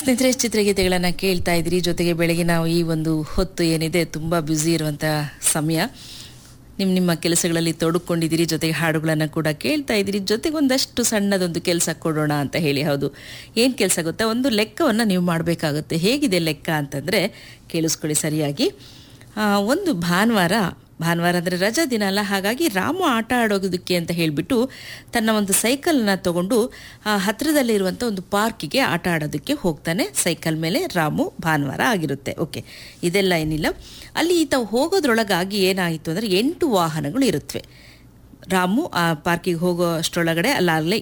ಸ್ನೇಹಿತರೆ ಚಿತ್ರಗೀತೆಗಳನ್ನು ಕೇಳ್ತಾ ಇದ್ದೀರಿ ಜೊತೆಗೆ ಬೆಳಗ್ಗೆ ನಾವು ಈ ಒಂದು ಹೊತ್ತು ಏನಿದೆ ತುಂಬ ಬ್ಯುಸಿ ಇರುವಂಥ ಸಮಯ ನಿಮ್ಮ ನಿಮ್ಮ ಕೆಲಸಗಳಲ್ಲಿ ತೊಡಕೊಂಡಿದ್ದೀರಿ ಜೊತೆಗೆ ಹಾಡುಗಳನ್ನು ಕೂಡ ಕೇಳ್ತಾ ಇದ್ದೀರಿ ಜೊತೆಗೆ ಒಂದಷ್ಟು ಸಣ್ಣದೊಂದು ಕೆಲಸ ಕೊಡೋಣ ಅಂತ ಹೇಳಿ ಹೌದು ಏನು ಕೆಲಸ ಗೊತ್ತಾ ಒಂದು ಲೆಕ್ಕವನ್ನು ನೀವು ಮಾಡಬೇಕಾಗುತ್ತೆ ಹೇಗಿದೆ ಲೆಕ್ಕ ಅಂತಂದರೆ ಕೇಳಿಸ್ಕೊಳ್ಳಿ ಸರಿಯಾಗಿ ಆ, ಒಂದು ಭಾನುವಾರ ಭಾನುವಾರ ಅಂದರೆ ರಜಾ ದಿನ ಅಲ್ಲ ಹಾಗಾಗಿ ರಾಮು ಆಟ ಆಡೋದಕ್ಕೆ ಅಂತ ಹೇಳಿಬಿಟ್ಟು ತನ್ನ ಒಂದು ಸೈಕಲ್ನ ತಗೊಂಡು ಆ, ಹತ್ರದಲ್ಲಿರುವಂಥ ಒಂದು ಪಾರ್ಕಿಗೆ ಆಟ ಆಡೋದಕ್ಕೆ ಹೋಗ್ತಾನೆ ಸೈಕಲ್ ಮೇಲೆ ರಾಮು ಭಾನುವಾರ ಆಗಿರುತ್ತೆ ಓಕೆ ಇದೆಲ್ಲ ಏನಿಲ್ಲ ಅಲ್ಲಿ ಈತ ಹೋಗೋದ್ರೊಳಗಾಗಿ ಏನಾಯಿತು ಅಂದರೆ ಎಂಟು ವಾಹನಗಳು ಇರುತ್ತವೆ ರಾಮು ಆ ಪಾರ್ಕಿಗೆ ಹೋಗೋ ಅಷ್ಟರೊಳಗಡೆ ಅಲ್ಲಾಗಲೇ